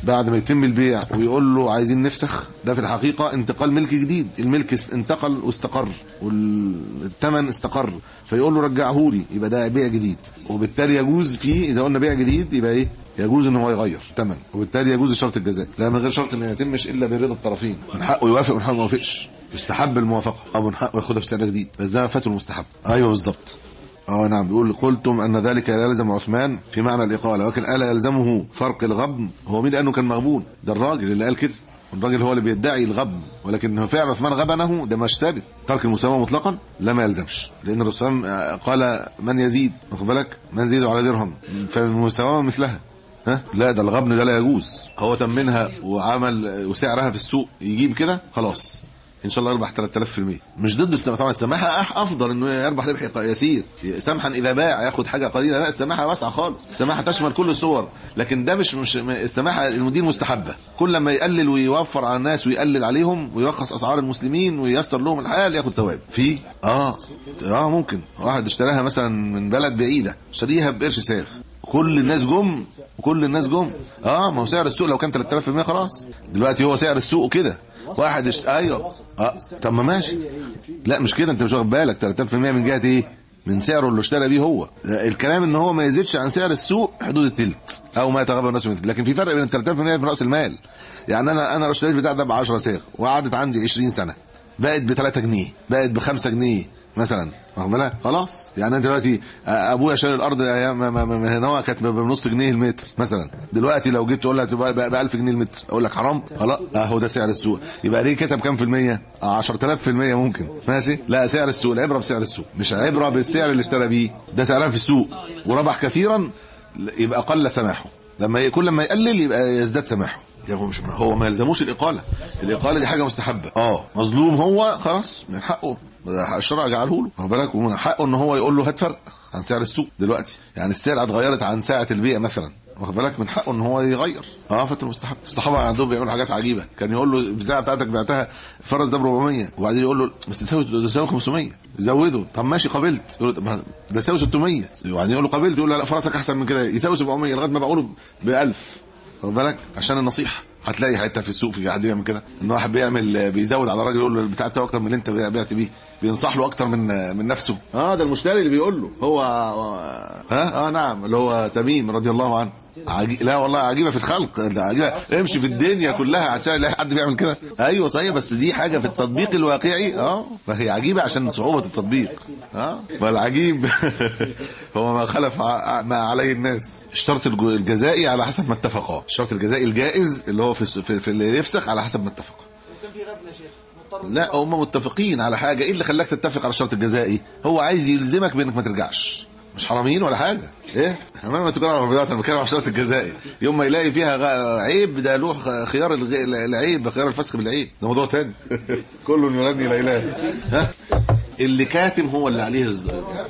بعد ما يتم البيع ويقول له عايزين نفسخ ده في الحقيقه انتقال ملك جديد الملك است- انتقل واستقر والثمن استقر فيقول له رجعه لي يبقى ده بيع جديد وبالتالي يجوز فيه اذا قلنا بيع جديد يبقى ايه يجوز ان هو يغير ثمن وبالتالي يجوز شرط الجزاء لا من غير شرط ما يتمش الا برضا الطرفين من حقه يوافق ومن حقه ما يوافقش يستحب الموافقه او من حقه ياخدها بسعر جديد بس ده فاته المستحب ايوه بالظبط اه نعم بيقول قلتم ان ذلك لا يلزم عثمان في معنى الاقاله ولكن الا يلزمه فرق الغبن هو مين لانه كان مغبون ده الراجل اللي قال كده الراجل هو اللي بيدعي الغبن ولكن فعل عثمان غبنه ده مش ثابت ترك المساواه مطلقا لا ما يلزمش لان الرسول صلى الله عليه وسلم قال من يزيد واخد بالك من يزيد على درهم فالمساواه مثلها ها لا ده الغبن ده لا يجوز هو تمنها وعمل وسعرها في السوق يجيب كده خلاص ان شاء الله يربح 3000% مش ضد السماحه طبعا السماحه أح- افضل انه يربح ربح يسير سمحا اذا باع ياخد حاجه قليله لا السماحه واسعه خالص السماحه تشمل كل الصور لكن ده مش مش السماحه المدير مستحبه كل ما يقلل ويوفر على الناس ويقلل عليهم ويرخص اسعار المسلمين وييسر لهم الحال ياخد ثواب في اه اه ممكن واحد اشتراها مثلا من بلد بعيده اشتريها بقرش ساغ كل الناس جم وكل الناس جم اه ما هو سعر السوق لو كان 3000% خلاص دلوقتي هو سعر السوق كده واحد اشت... ايوه اه طب ما ماشي لا مش كده انت مش واخد بالك 3000% من جهه ايه من سعره اللي اشترى بيه هو الكلام ان هو ما يزيدش عن سعر السوق حدود التلت او ما يتغير الناس من التلت. لكن في فرق بين 30% من راس المال يعني انا انا لو اشتريت بتاع ده ب 10 صاغ وقعدت عندي 20 سنه بقت ب 3 جنيه بقت ب 5 جنيه مثلا واخد بالك خلاص يعني انت دلوقتي آه، ابويا شاري الارض ايام ما- ما- ما- هنا هو كانت بنص جنيه المتر مثلا دلوقتي لو جيت تقول لها تبقى ب 1000 جنيه المتر اقول لك حرام خلاص اهو ده سعر السوق يبقى ليه كسب كام في المية آه، 10000 في المية ممكن ماشي لا سعر السوق العبره بسعر السوق مش عبره بالسعر اللي اشترى بيه ده سعرها في السوق وربح كثيرا يبقى قل سماحه لما ي- كل ما يقلل يبقى يزداد سماحه يا هو مش هو ما يلزموش الاقاله الاقاله دي حاجه مستحبه اه مظلوم هو خلاص من حقه الشرع جعله له واخد بالك ومن حقه ان هو يقول له هات فرق عن سعر السوق دلوقتي يعني السعر اتغيرت عن ساعه البيع مثلا واخد بالك من حقه ان هو يغير اه فتره مستحب الصحابه عندهم بيعملوا حاجات عجيبه كان يقول له البتاعه بتاعتك بعتها الفرس ده ب 400 وبعدين يقول له بس تساوي ده تساوي 500 زوده طب ماشي قبلت يقول له طب ده يساوي 600 وبعدين يقول له قبلت يقول له لا فرسك احسن من كده يساوي 700 لغايه ما بقوله ب 1000 واخد بالك عشان النصيحه هتلاقي حته في السوق في حد بيعمل كده ان واحد بيعمل بيزود على الراجل يقول له البتاع تساوي اكتر من اللي انت بعت بيه بينصح له اكتر من من نفسه اه ده المشتري اللي بيقول له هو ها اه نعم اللي هو تميم رضي الله عنه عجي... لا والله عجيبه في الخلق ده عجيبه امشي في الدنيا كلها عشان لا حد بيعمل كده ايوه صحيح بس دي حاجه في التطبيق الواقعي اه فهي عجيبه عشان صعوبه التطبيق اه والعجيب هو ما خلف ع- ما عليه الناس الشرط الج- الجزائي على حسب ما اتفقا الشرط الجزائي الجائز اللي هو في الس- في, في اللي يفسخ على حسب ما اتفقا كان في غبن يا شيخ مضطر لا هم متفقين على حاجه ايه اللي خلاك تتفق على الشرط الجزائي هو عايز يلزمك بانك ما ترجعش مش حراميين ولا حاجه ايه احنا ما تجار العربيات انا بتكلم على الشرط الجزائي يوم ما يلاقي فيها غ- عيب ده له خ- خيار الغ- العيب خيار الفسخ بالعيب ده موضوع تاني كله يغني لا اله ها اللي كاتم هو اللي عليه الز-